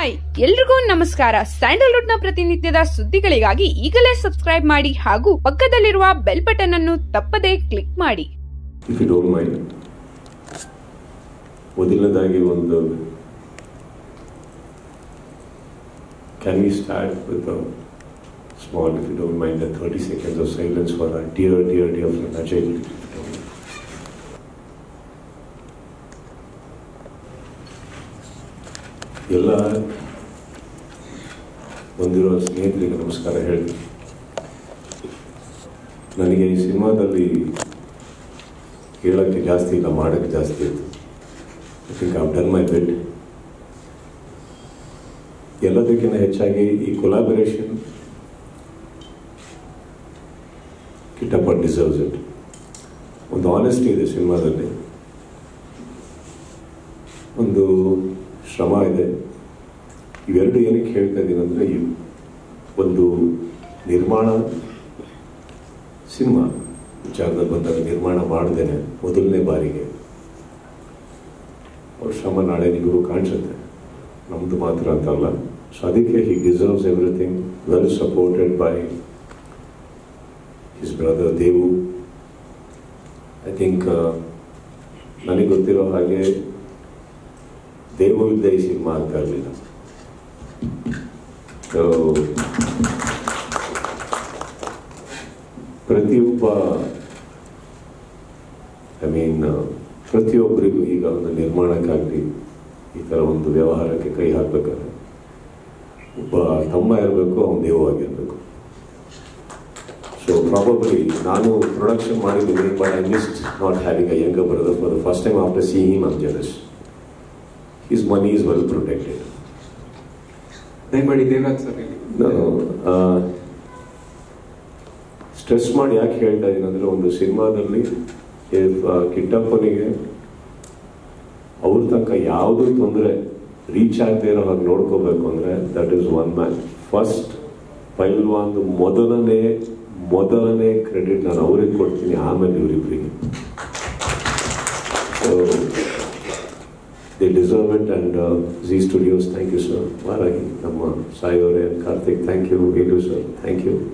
hi ಎಲ್ರಿಗೂ ನಮಸ್ಕಾರ Sandalwood ನ ಪ್ರತಿನಿತ್ಯದ ಸುದ್ದಿಗಳಿಗಾಗಿ ಈಗಲೇ ಸಬ್ಸ್ಕ್ರೈಬ್ ಮಾಡಿ ಹಾಗೂ ಪಕ್ಕದಲ್ಲಿರುವ ಬೆಲ್ ಬಟನ್ ಅನ್ನು ತಪ್ಪದೇ ಕ್ಲಿಕ್ ಮಾಡಿ ಇಫ್ ಯು ಡೋಂಟ್ ಮೈಂಡ್ ಮೊದಲನೇದಾಗಿ ಒಂದು can we start with small if you don't mind thirty seconds of silence for dear dear dear friend Ajay ಎಲ್ಲ ಬಂದಿರೋ ಸ್ನೇಹಿತರಿಗೆ ನಮಸ್ಕಾರ ಹೇಳಿ ನನಗೆ ಈ ಸಿನಿಮಾದಲ್ಲಿ ಹೇಳೋಕ್ಕೆ ಜಾಸ್ತಿ ಇಲ್ಲ ಮಾಡೋಕ್ಕೆ ಜಾಸ್ತಿ ಇತ್ತು I think I've done my best ಎಲ್ಲದಕ್ಕಿಂತ ಹೆಚ್ಚಾಗಿ ಈ ಕೊಲಾಬರೇಷನ್ ಕಿಟ್ಟಪ್ಪ ಡಿಸರ್ವ್ಸ್ ಇಟ್ ಒಂದು ಆನೆಸ್ಟಿ ಇದೆ ಸಿನಿಮಾದಲ್ಲಿ ಒಂದು ಶ್ರಮ ಇದೆ ಇವೆರಡು ಏನಕ್ಕೆ ಹೇಳ್ತಾ ಇದ್ದೀನಿ ಅಂದರೆ ಒಂದು ನಿರ್ಮಾಣ ಸಿನಿಮಾ ವಿಚಾರದಲ್ಲಿ ಬಂದಾಗ ನಿರ್ಮಾಣ ಮಾಡ್ದೇನೆ ಮೊದಲನೇ ಬಾರಿಗೆ ಅವ್ರ ಶ್ರಮ ನಾಳೆ ನಿಮಗೂ ಕಾಣಿಸುತ್ತೆ ನಮ್ಮದು ಮಾತ್ರ ಅಂತಲ್ಲ ಸೊ ಅದಕ್ಕೆ he deserves everything well supported by his brother Devu I think ನನಗೆ ಗೊತ್ತಿರೋ ಹಾಗೆ ದೇವು ಇಲ್ಲದೆ ಈ ಸಿನಿಮಾ ಆಗ್ತಾ ಇರಲಿಲ್ಲ ಪ್ರತಿಯೊಬ್ಬ ಐ ಮೀನ್ ಪ್ರತಿಯೊಬ್ಬರಿಗೂ ಈಗ ಒಂದು ನಿರ್ಮಾಣಕ್ಕಾಗಲಿ ಈ ಥರ ಒಂದು ವ್ಯವಹಾರಕ್ಕೆ ಕೈ ಹಾಕ್ಬೇಕಾದ್ರೆ ಒಬ್ಬ ತಮ್ಮ ಇರಬೇಕು ಅವನು ದೇವವಾಗಿರಬೇಕು ಸೊ ಪ್ರಾಬಬ್ಲಿ ನಾನು ಪ್ರೊಡಕ್ಷನ್ ಮಾಡಿದ್ದೀನಿ but I missed not having a younger brother for the first time after see him am jealous his money is well protected ದಯಮಾಡಿ ದೇವರಾಜ್ ಸರ್ ಹೇಳಿ ನಾನು ಸ್ಟ್ರೆಸ್ ಮಾಡಿ ಯಾಕೆ ಹೇಳ್ತಾ ಇದ್ದೀನಿ ಅಂದರೆ ಒಂದು ಸಿನಿಮಾದಲ್ಲಿ if, ಆ, ಕಿಟ್ಟಪ್ಪನಿಗೆ ಅವ್ರ ತನಕ ಯಾವುದೂ ತೊಂದರೆ ರೀಚ್ ಆಗದೆ ಇರೋ ಹಾಗೆ ನೋಡ್ಕೋಬೇಕು ಅಂದರೆ that is one man first Pailwan ಮೊದಲನೇ ಮೊದಲನೇ ಕ್ರೆಡಿಟ್ ನಾನು ಅವ್ರಿಗೆ ಕೊಡ್ತೀನಿ ಆಮೇಲೆ ಇವರಿಬ್ಬರಿಗೆ so they deserve it and Zee studios thank you sir ಮಾರಾಗಿ ನಮ್ಮ ಸಾಯಿ ಅವರೇ Karthik thank you Velu sir thank you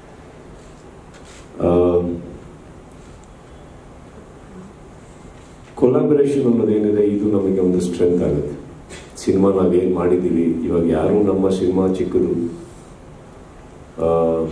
collaboration ಅನ್ನೋದೇನಿದೆ ಇದು ನಮಗೆ ಒಂದು ಸ್ಟ್ರೆಂತ್ ಆಗುತ್ತೆ ಸಿನಿಮಾ ನಾವೇನು ಮಾಡಿದ್ದೀವಿ ಇವಾಗ ಯಾರು ನಮ್ಮ ಸಿನಿಮಾ ಚಿಕ್ಕದು ಆ,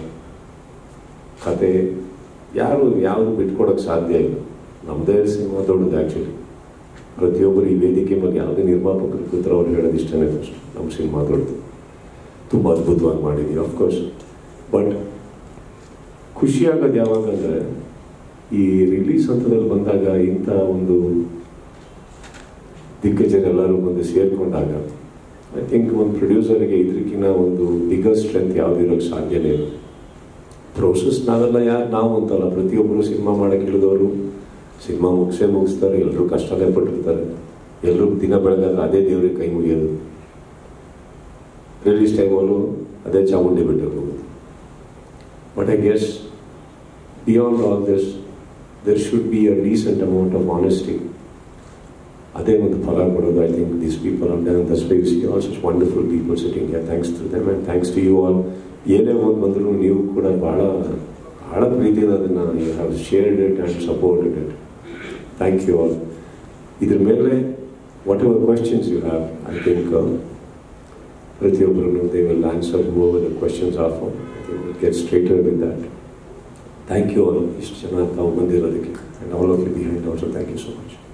ಕತೆ ಯಾರು ಯಾವುದು ಬಿಟ್ಕೊಡೋಕ್ಕೆ ಸಾಧ್ಯ ಇಲ್ಲ ನಮ್ಮದೇ ಸಿನಿಮಾ ದೊಡ್ಡದು ಆ್ಯಕ್ಚುಲಿ ಪ್ರತಿಯೊಬ್ಬರು ಈ ವೇದಿಕೆ ಬಗ್ಗೆ ಯಾವುದೇ ನಿರ್ಮಾಪಕರು ಕೂತ್ರೆ ಅವ್ರು ಹೇಳೋದು ಇಷ್ಟನೇ ಫಸ್ಟ್ ನಮ್ಮ ಸಿನಿಮಾ ದೊಡ್ಡದು ತುಂಬ ಅದ್ಭುತವಾಗಿ ಮಾಡಿದ್ದೀವಿ ಅಫ್ಕೋರ್ಸ್ ಬಟ್ ಖುಷಿಯಾಗೋದು ಯಾವಾಗ ಅಂದರೆ ಈ ರಿಲೀಸ್ ಹಂತದಲ್ಲಿ ಬಂದಾಗ ಇಂಥ ಒಂದು ದಿಗ್ಗಜರೆಲ್ಲರೂ ಬಂದು ಸೇರಿಕೊಂಡಾಗ ಐ ಥಿಂಕ್ ಒಂದು ಪ್ರೊಡ್ಯೂಸರ್ಗೆ ಇದಕ್ಕಿಂತ ಒಂದು ಬಿಗರ್ ಸ್ಟ್ರೆಂತ್ ಯಾವುದಿರೋಕ್ಕೆ ಸಾಧ್ಯನೇ ಇಲ್ಲ ಪ್ರೋಸೆಸ್ ನಾವೆಲ್ಲ ಯಾರು ನಾವು ಅಂತಲ್ಲ ಪ್ರತಿಯೊಬ್ಬರು ಸಿನಿಮಾ ಮಾಡಕ್ಕೆ ಇಳಿದವರು ಸಿನಿಮಾ ಮುಗಿಸೇ ಮುಗಿಸ್ತಾರೆ ಎಲ್ಲರೂ ಕಷ್ಟನೇ ಪಟ್ಟಿರ್ತಾರೆ ಎಲ್ಲರೂ ದಿನ ಬೆಳಗಾಗ ಅದೇ ದೇವ್ರಿಗೆ ಕೈ ಮುಗಿಯೋದು ರಿಲೀಸ್ ಟೈಮಲ್ಲೂ ಅದೇ ಚಾಮುಂಡಿ ಬೆಟ್ಟಕ್ಕೆ ಹೋಗೋದು but I guess beyond all this there should be a decent amount of honesty ಅದೇ ಒಂದು ಫಲ ಕೊಡೋದು I think these people are done thus ways all such wonderful people sitting thanks to them and thanks to you all ಏನೇ ಒಂದು ಬಂದರೂ ನೀವು ಕೂಡ ಭಾಳ ಭಾಳ ಪ್ರೀತಿಯಿಂದ ಅದನ್ನು you have shared it and supported it thank you all ಇದ್ರ ಮೇಲೆ whatever questions you have I think ಪ್ರತಿಯೊಬ್ಬರನ್ನು they will answer over the questions of get straighter with that thank you all ಇಷ್ಟು ಜನ ತಾವು ಬಂದಿರೋದಕ್ಕೆ and all of you behind also thank you so much